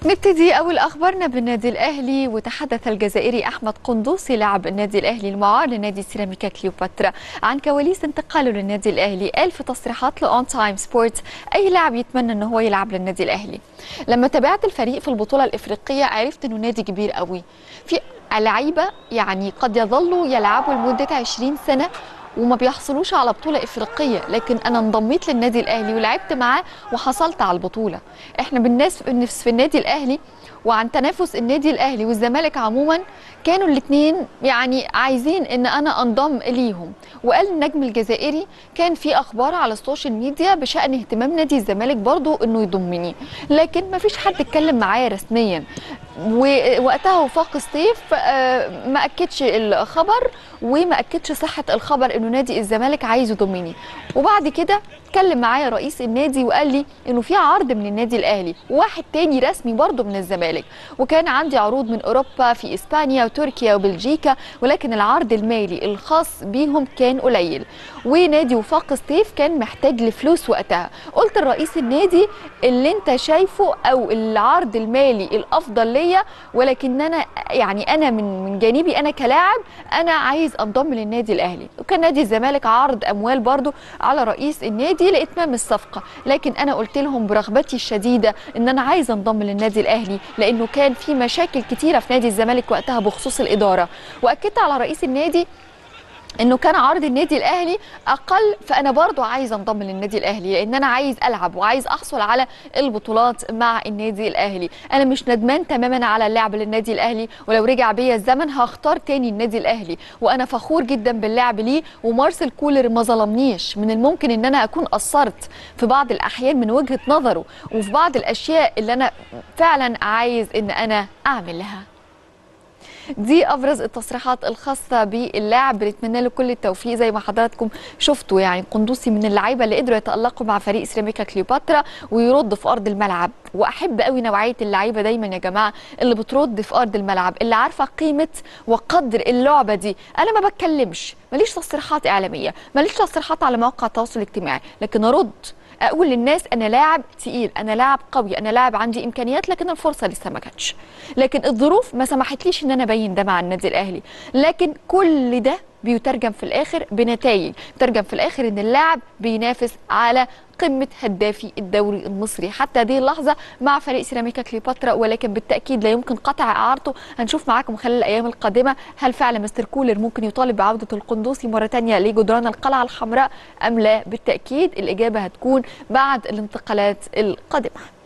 نبتدي أول أخبارنا بالنادي الأهلي وتحدث الجزائري أحمد قندوسي لاعب النادي الأهلي المعار لنادي سيراميكا كليوباترا عن كواليس انتقاله للنادي الأهلي قال في تصريحات لأون تايم سبورت أي لاعب يتمنى أنه هو يلعب للنادي الأهلي لما تابعت الفريق في البطولة الإفريقية عرفت أنه نادي كبير قوي في لعيبة يعني قد يظلوا يلعبوا لمدة 20 سنة وما بيحصلوش على بطولة إفريقية لكن أنا انضميت للنادي الأهلي ولعبت معاه وحصلت على البطولة إحنا بالناس في النادي الأهلي وعن تنافس النادي الاهلي والزمالك عموما كانوا الاثنين يعني عايزين ان انا انضم ليهم وقال النجم الجزائري كان في اخبار على السوشيال ميديا بشان اهتمام نادي الزمالك برضو انه يضمني لكن ما فيش حد اتكلم معايا رسميا ووقتها وفاق سطيف ما اكدش الخبر وما اكدش صحه الخبر انه نادي الزمالك عايز يضمني وبعد كده اتكلم معايا رئيس النادي وقال لي انه في عرض من النادي الاهلي وواحد تاني رسمي برضه من الزمالك وكان عندي عروض من اوروبا في اسبانيا وتركيا وبلجيكا ولكن العرض المالي الخاص بيهم كان قليل ونادي وفاق سطيف كان محتاج لفلوس وقتها قلت لرئيس النادي اللي انت شايفه او العرض المالي الافضل ليا ولكن انا يعني انا من من جانبي انا كلاعب انا عايز انضم للنادي الاهلي وكان نادي الزمالك عرض اموال برضه على رئيس النادي لاتمام الصفقه لكن انا قلت لهم برغبتي الشديده ان انا عايز انضم للنادي الاهلي لانه كان في مشاكل كتيره في نادي الزمالك وقتها بخصوص الاداره واكدت على رئيس النادي انه كان عرض النادي الاهلي اقل فانا برضو عايز انضم للنادي الاهلي لان انا عايز العب وعايز احصل على البطولات مع النادي الاهلي انا مش ندمان تماما على اللعب للنادي الاهلي ولو رجع بيا الزمن هختار تاني النادي الاهلي وانا فخور جدا باللعب ليه ومارسيل كولر ما ظلمنيش من الممكن ان انا اكون قصرت في بعض الاحيان من وجهه نظره وفي بعض الاشياء اللي انا فعلا عايز ان انا اعملها دي ابرز التصريحات الخاصه باللاعب بنتمنى له كل التوفيق زي ما حضراتكم شفتوا يعني قندوسي من اللعيبه اللي قدروا يتالقوا مع فريق سيراميكا كليوباترا ويرد في ارض الملعب واحب قوي نوعيه اللعيبه دايما يا جماعه اللي بترد في ارض الملعب اللي عارفه قيمه وقدر اللعبه دي انا ما بتكلمش ماليش تصريحات اعلاميه ماليش تصريحات على مواقع التواصل الاجتماعي لكن ارد اقول للناس انا لاعب تقيل انا لاعب قوي انا لاعب عندي امكانيات لكن الفرصه لسه ما جاتش لكن الظروف ما سمحتليش ان انا ابين ده مع النادي الاهلي لكن كل ده بيترجم في الاخر بنتائج بيترجم في الاخر ان اللاعب بينافس على قمه هدافي الدوري المصري حتى هذه اللحظه مع فريق سيراميكا كليوباترا ولكن بالتاكيد لا يمكن قطع اعارته هنشوف معاكم خلال الايام القادمه هل فعلا مستر كولر ممكن يطالب بعوده القندوسي مره ثانيه لجدران القلعه الحمراء ام لا بالتاكيد الاجابه هتكون بعد الانتقالات القادمه